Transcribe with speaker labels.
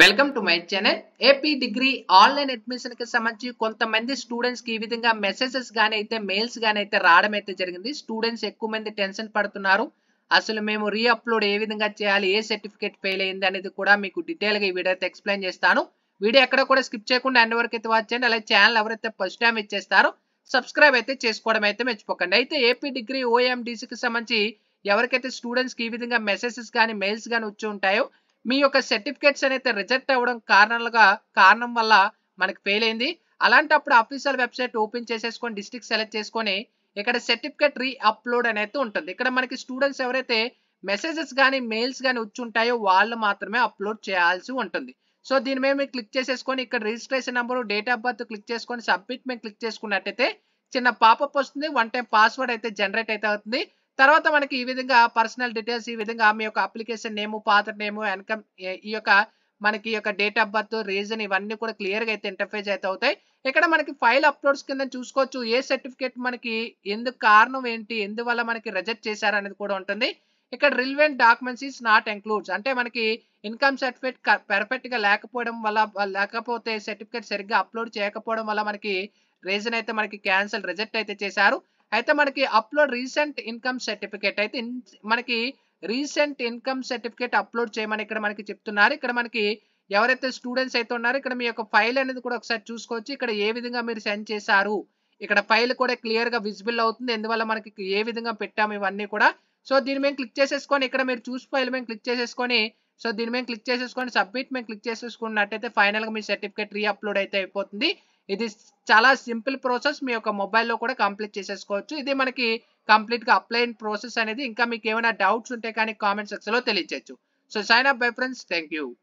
Speaker 1: welcome to my channel AP degree online admission కి సంబంధించి కొంతమంది స్టూడెంట్స్ కి ఈ విధంగా మెసేజెస్ గానీ అయితే మెయిల్స్ గానీ అయితే రావడం అయితే జరిగింది స్టూడెంట్స్ ఎక్కువ మంది టెన్షన్ పడుతున్నారు అసలు మేము రీ అప్లోడ్ ఏ విధంగా చేయాలి ఏ సర్టిఫికేట్ ఫెయిల్ అయింది అనేది కూడా మీకు డీటెయిల్ గా ఈ వీడియో అయితే ఎక్స్ప్లెయిన్ చేస్తాను వీడియో ఎక్కడ కూడా స్కిప్ చేయకుండా అన్ని వరకు అయితే వాచ్ చేయండి అలాగే ఛానల్ ఎవరైతే ఫస్ట్ టైం ఇచ్చేస్తారో సబ్స్క్రైబ్ అయితే చేసుకోవడం అయితే మర్చిపోకండి అయితే ఏపీ డిగ్రీ ఓఎండిసికి సంబంధించి ఎవరికైతే స్టూడెంట్స్ కి ఈ విధంగా మెసేజెస్ కానీ మెయిల్స్ కానీ వచ్చి ఉంటాయో మీ యొక్క సర్టిఫికేట్స్ అయితే రిజెక్ట్ అవ్వడం కారణాలుగా కారణం వల్ల మనకి ఫెయిల్ అయింది అలాంటప్పుడు అఫీషియల్ వెబ్సైట్ ఓపెన్ చేసేసుకొని డిస్ట్రిక్ట్ సెలెక్ట్ చేసుకొని ఇక్కడ సర్టిఫికేట్ రీ అప్లోడ్ అనేది ఉంటుంది ఇక్కడ మనకి స్టూడెంట్స్ ఎవరైతే మెసేజెస్ కానీ మెయిల్స్ కానీ వచ్చి ఉంటాయో వాళ్ళు మాత్రమే అప్లోడ్ చేయాల్సి ఉంటుంది సో దీని మీద మీరు క్లిక్ చేసేసుకొని ఇక్కడ registration number date of birth click చేసుకొని సబ్మిట్ మీద క్లిక్ చేసుకున్నట్టయితే చిన్న పాపప్ వస్తుంది వన్ టైం పాస్వర్డ్ అయితే జనరేట్ అయితే అవుతుంది తర్వాత మనకి ఈ విధంగా పర్సనల్ డీటెయిల్స్ ఈ విధంగా మీ యొక్క application name father name income ఈ యొక్క మనకి ఈ యొక్క డేట్ ఆఫ్ బర్త్ రీజన్ ఇవన్నీ కూడా క్లియర్ గా అయితే ఇంటర్ఫేస్ అయితే అవుతాయి ఇక్కడ మనకి ఫైల్ అప్లోడ్స్ కింద చూసుకోవచ్చు ఏ సర్టిఫికేట్ మనకి ఎందుకు కారణం ఏంటి ఎందువల్ల మనకి రిజెక్ట్ చేశారు అనేది కూడా ఉంటుంది ఇక్కడ relevant documents is not includes అంటే మనకి ఇన్కమ్ సర్టిఫికేట్ పర్ఫెక్ట్ గా లేకపోవడం వల్ల లేకపోతే సర్టిఫికేట్ సరిగ్గా అప్లోడ్ చేయకపోవడం వల్ల మనకి రీజన్ అయితే మనకి క్యాన్సిల్ రిజెక్ట్ అయితే చేశారు అయితే మనకి అప్లోడ్ రీసెంట్ ఇన్కమ్ సర్టిఫికేట్ అయితే మనకి రీసెంట్ ఇన్కమ్ సర్టిఫికేట్ అప్లోడ్ చేయమని ఇక్కడ మనకి చెప్తున్నారు ఇక్కడ మనకి ఎవరైతే స్టూడెంట్స్ అయితే ఉన్నారో ఇక్కడ మీ యొక్క ఫైల్ అనేది కూడా ఒకసారి చూసుకోవచ్చు ఇక్కడ ఏ విధంగా మీరు సెండ్ చేశారు ఇక్కడ ఫైల్ కూడా క్లియర్ గా విజిబుల్ అవుతుంది ఎందువల్ల మనకి ఏ విధంగా పెట్టాము ఇవన్నీ కూడా సో దీని మీద క్లిక్ చేసేసుకొని ఇక్కడ మీరు చూసి ఫైల్ మీద క్లిక్ చేసేసుకొని సో దీని మీద క్లిక్ చేసేసుకొని సబ్మిట్ మీద క్లిక్ చేసేసుకున్నట్టయితే ఫైనల్ గా మీ సర్టిఫికేట్ రీ అప్లోడ్ అయితే అయిపోతుంది ఇది చాలా సింపుల్ ప్రాసెస్ మీ యొక్క మొబైల్లో కూడా కంప్లీట్ చేసేసుకోవచ్చు ఇది మనకి కంప్లీట్ గా అప్లైన్ ప్రాసెస్ అనేది ఇంకా మీకు ఏమైనా డౌట్స్ ఉంటే కానీ కామెంట్ సెక్షన్ లో తెలియచేయచ్చు so sign up bye friends thank you